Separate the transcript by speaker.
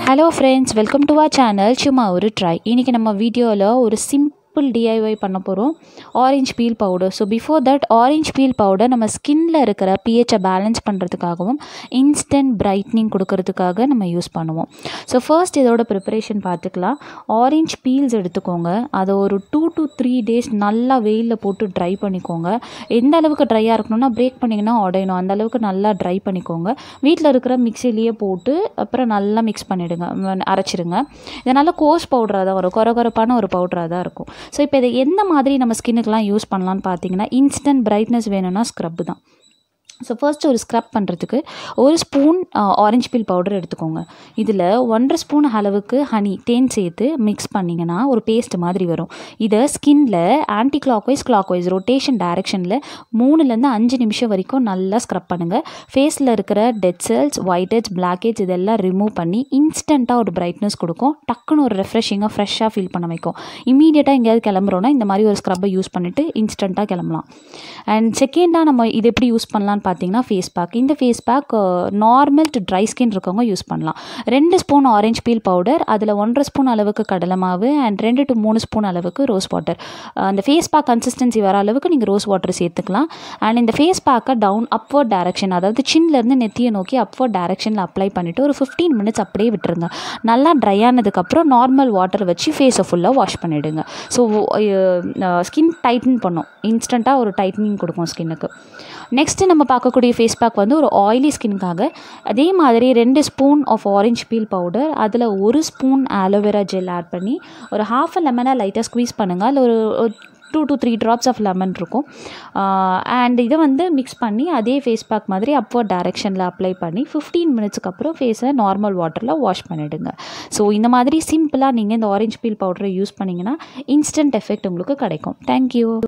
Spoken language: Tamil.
Speaker 1: hello friends welcome to our channel சும்மா ஒரு ட்ரை இன்றைக்கி நம்ம வீடியோவில் ஒரு சிம்பிள் டிஐஒய் பண்ண போகிறோம் orange peel powder so before that orange peel powder நம்ம ஸ்கின்ல இருக்கிற பிஹெச்சை பேலன்ஸ் பண்ணுறதுக்காகவும் இன்ஸ்டன்ட் பிரைட்னிங் கொடுக்கறதுக்காக நம்ம யூஸ் பண்ணுவோம் ஸோ ஃபர்ஸ்ட் இதோட ப்ரிப்பரேஷன் பார்த்துக்கலாம் ஆரஞ்ச் பீல்ஸ் எடுத்துக்கோங்க அதை ஒரு டூ டு த்ரீ டேஸ் நல்லா வெயிலில் போட்டு ட்ரை பண்ணிக்கோங்க எந்த அளவுக்கு ட்ரையாக இருக்கணும்னா பிரேக் பண்ணிங்கன்னா உடையணும் அந்த அளவுக்கு நல்லா ட்ரை பண்ணிக்கோங்க வீட்டில் இருக்கிற மிக்சிலேயே போட்டு அப்புறம் நல்லா மிக்ஸ் பண்ணிவிடுங்க அரைச்சிடுங்க இதனால் கோஸ் பவுடராக தான் வரும் கொர கொரப்பான ஒரு பவுடராக தான் இருக்கும் ஸோ இப்போ இதை எந்த மாதிரி நம்ம ஸ்கின்னுக்கெலாம் யூஸ் பண்ணலான்னு பார்த்தீங்கன்னா இன்ஸ்டன்ட் பிரைட்னஸ் வேணும்னா ஸ்க்ரப் தான் ஸோ ஃபர்ஸ்ட் ஒரு ஸ்க்ரப் பண்ணுறதுக்கு ஒரு ஸ்பூன் ஆரஞ்ச் பீல் பவுடர் எடுத்துக்கோங்க இதில் ஒன்றரை ஸ்பூன் அளவுக்கு ஹனி தேன் சேர்த்து மிக்ஸ் பண்ணிங்கன்னா ஒரு பேஸ்ட் மாதிரி வரும் இதை ஸ்கின்ல anti clock wise clock wise rotation டைரெக்ஷனில் மூணுலேருந்து அஞ்சு நிமிஷம் வரைக்கும் நல்லா ஸ்க்ரப் பண்ணுங்கள் ஃபேஸில் இருக்கிற dead cells white heads black heads இதெல்லாம் ரிமூவ் பண்ணி இன்ஸ்டண்ட்டாக ஒரு பிரைட்னஸ் கொடுக்கும் டக்குன்னு ஒரு ரெஃப்ரெஷிங்காக ஃப்ரெஷ்ஷாக ஃபீல் பண்ண வைக்கும் இமீடியட்டாக எங்கேயாவது கிளம்புறோன்னா இந்த மாதிரி ஒரு ஸ்க்ரப்பை யூஸ் பண்ணிவிட்டு இன்ஸ்டண்ட்டாக கிளம்பலாம் அண்ட் செகண்டாக நம்ம இது எப்படி யூஸ் பண்ணலான்னு பார்த்தீங்கன்னா ஃபேஸ் பேக் இந்த face pack normal to dry skin இருக்கவங்க யூஸ் பண்ணலாம் ரெண்டு ஸ்பூன் ஆரஞ்ச் பீல் பவுடர் அதில் ஒன்றரை ஸ்பூன் அளவுக்கு கடலை மாவு அண்ட் ரெண்டு டு மூணு ஸ்பூன் அளவுக்கு ரோஸ் வாட்டர் அந்த ஃபேஸ் பேக் கன்சிஸ்டன்சி வர அளவுக்கு நீங்கள் ரோஸ் வாட்டர் சேர்த்துக்கலாம் அண்ட் இந்த ஃபேஸ் பேக்கை டவுன் அப்வர்ட் டேரக்ஷன் அதாவது சின்லேருந்து நெத்தியை நோக்கி அப்வர்ட் டேரக்ஷனில் அப்ளை பண்ணிவிட்டு ஒரு ஃபிஃப்டீன் மினிட்ஸ் அப்படியே விட்டுருங்க நல்லா ட்ரை ஆனதுக்கப்புறம் நார்மல் வாட்டர் வச்சு ஃபேஸை ஃபுல்லாக வாஷ் பண்ணிவிடுங்க ஸோ ஸ்கின் டைட்டன் பண்ணும் இன்ஸ்டண்ட்டாக ஒரு டைட்டனிங் கொடுக்கும் ஸ்கின்னுக்கு நெக்ஸ்ட்டு நம்ம பார்க்கக்கூடிய ஃபேஸ் பேக் வந்து ஒரு ஆயிலி ஸ்கின்னுக்காக அதே மாதிரி ரெண்டு spoon of orange peel powder அதில் ஒரு ஸ்பூன் ஆலோவேரா ஜெல் ஆட் பண்ணி ஒரு ஹாஃப் அ லெமனாக லைட்டாக ஸ்குவீஸ் பண்ணுங்கள் அதில் ஒரு two to three drops of lemon இருக்கும் அண்ட் இதை வந்து மிக்ஸ் பண்ணி அதே ஃபேஸ் பேக் மாதிரி அப்வர்ட் டைரெக்ஷனில் அப்ளை பண்ணி ஃபிஃப்டீன் மினிட்ஸ்க்கு அப்புறம் ஃபேஸை நார்மல் வாட்டரில் வாஷ் பண்ணிவிடுங்க ஸோ இந்த மாதிரி சிம்பிளாக நீங்கள் இந்த ஆரஞ்ச் பீல் பவுடரை யூஸ் பண்ணிங்கன்னா இன்ஸ்டன்ட் எஃபெக்ட் உங்களுக்கு கிடைக்கும் தேங்க்யூ